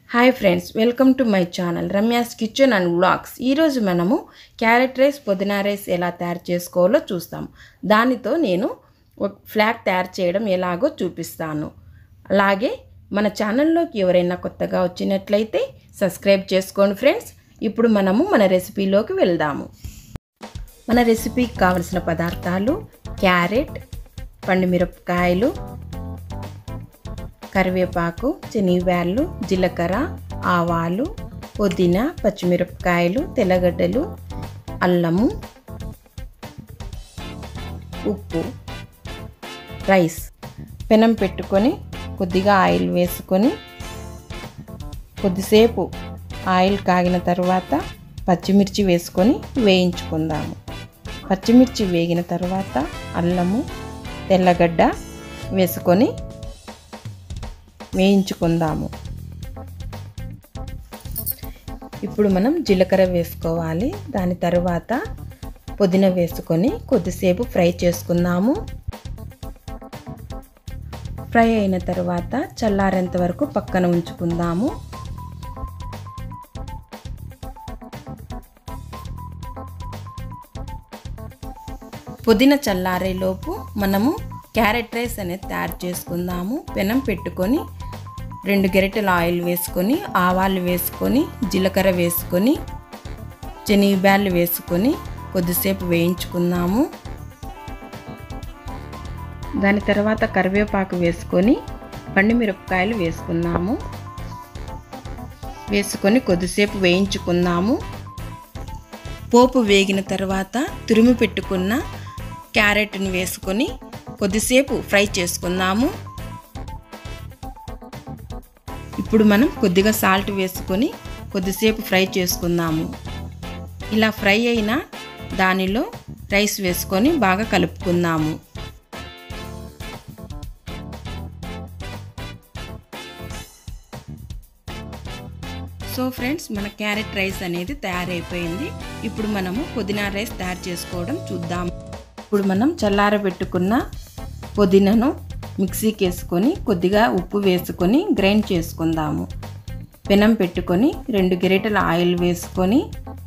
hi friends welcome to my channel Ramya's kitchen and vlogs ఈరోజు మనము carrot rice పుదీనా rice ఎలా తయారు చేసుకోవాలో చూస్తాం దానితో నేను ఒక ఫ్లాగ్ తయారు చేయడం ఎలాగో చూపిస్తాను అలాగే మన ఛానల్లోకి ఎవరైనా కొత్తగా వచ్చినట్లయితే సబ్స్క్రైబ్ చేసుకోండి ఫ్రెండ్స్ ఇప్పుడు మనము మన రెసిపీలోకి వెళ్దాము మన రెసిపీకి కావలసిన పదార్థాలు క్యారెట్ పండుమిరపకాయలు కరివేపాకు శనగబ్యాళ్ళు జీలకర్ర ఆవాలు పుదీనా పచ్చిమిరపకాయలు తెల్లగడ్డలు అల్లము ఉప్పు రైస్ పెనం పెట్టుకొని కొద్దిగా ఆయిల్ వేసుకొని కొద్దిసేపు ఆయిల్ కాగిన తర్వాత పచ్చిమిర్చి వేసుకొని వేయించుకుందాము పచ్చిమిర్చి వేగిన తర్వాత అల్లము తెల్లగడ్డ వేసుకొని వేయించుకుందాము ఇప్పుడు మనం జీలకర్ర వేసుకోవాలి దాని తర్వాత పుదీనా వేసుకొని కొద్దిసేపు ఫ్రై చేసుకుందాము ఫ్రై అయిన తర్వాత చల్లారేంత వరకు పక్కన ఉంచుకుందాము పుదీనా చల్లారేలోపు మనము క్యారెట్ రైస్ అనేది తయారు చేసుకుందాము పెనం పెట్టుకొని రెండు గరిటెల ఆయిల్ వేసుకొని ఆవాలు వేసుకొని జీలకర్ర వేసుకొని శనగబ్యాళ్ళు వేసుకొని కొద్దిసేపు వేయించుకుందాము దాని తర్వాత కరివేపాకు వేసుకొని పండుమిరపకాయలు వేసుకున్నాము వేసుకొని కొద్దిసేపు వేయించుకుందాము పోపు వేగిన తర్వాత తురిమి పెట్టుకున్న క్యారెట్ని వేసుకొని కొద్దిసేపు ఫ్రై చేసుకుందాము ఇప్పుడు మనం కొద్దిగా సాల్ట్ వేసుకొని కొద్దిసేపు ఫ్రై చేసుకుందాము ఇలా ఫ్రై అయిన దానిలో రైస్ వేసుకొని బాగా కలుపుకుందాము సో ఫ్రెండ్స్ మన క్యారెట్ రైస్ అనేది తయారైపోయింది ఇప్పుడు మనము పుదీనా రైస్ తయారు చేసుకోవడం చూద్దాం ఇప్పుడు మనం చల్లారబెట్టుకున్న పుదీనాను మిక్సీకి వేసుకొని కొద్దిగా ఉప్పు వేసుకొని గ్రైండ్ చేసుకుందాము పెనం పెట్టుకొని రెండు గరిటెల ఆయిల్ వేసుకొని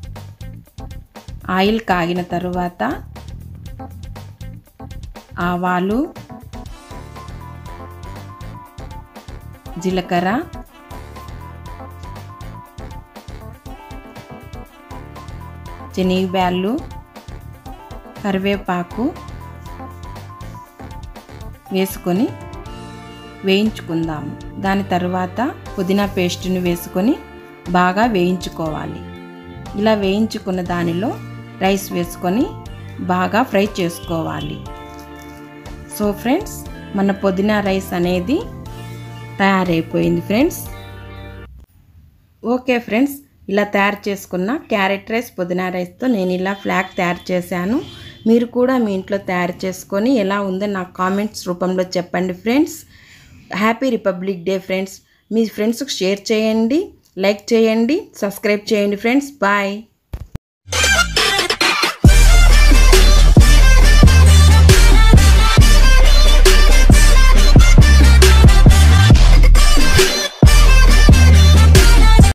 ఆయిల్ కాగిన తర్వాత ఆవాలు జీలకర్ర శనగబ్యాళ్ళు కరివేపాకు వేసుకొని వేయించుకుందాము దాని తర్వాత పుదీనా పేస్ట్ని వేసుకొని బాగా వేయించుకోవాలి ఇలా వేయించుకున్న దానిలో రైస్ వేసుకొని బాగా ఫ్రై చేసుకోవాలి సో ఫ్రెండ్స్ మన పుదీనా రైస్ అనేది తయారైపోయింది ఫ్రెండ్స్ ఓకే ఫ్రెండ్స్ ఇలా తయారు చేసుకున్న క్యారెట్ రైస్ పుదీనా రైస్తో నేను ఇలా ఫ్లాగ్ తయారు చేశాను మీరు కూడా మీ ఇంట్లో తయారు చేసుకొని ఎలా ఉందో నాకు కామెంట్స్ రూపంలో చెప్పండి friends happy Republic Day friends మీ ఫ్రెండ్స్కి షేర్ చేయండి లైక్ చేయండి సబ్స్క్రైబ్ చేయండి ఫ్రెండ్స్ బాయ్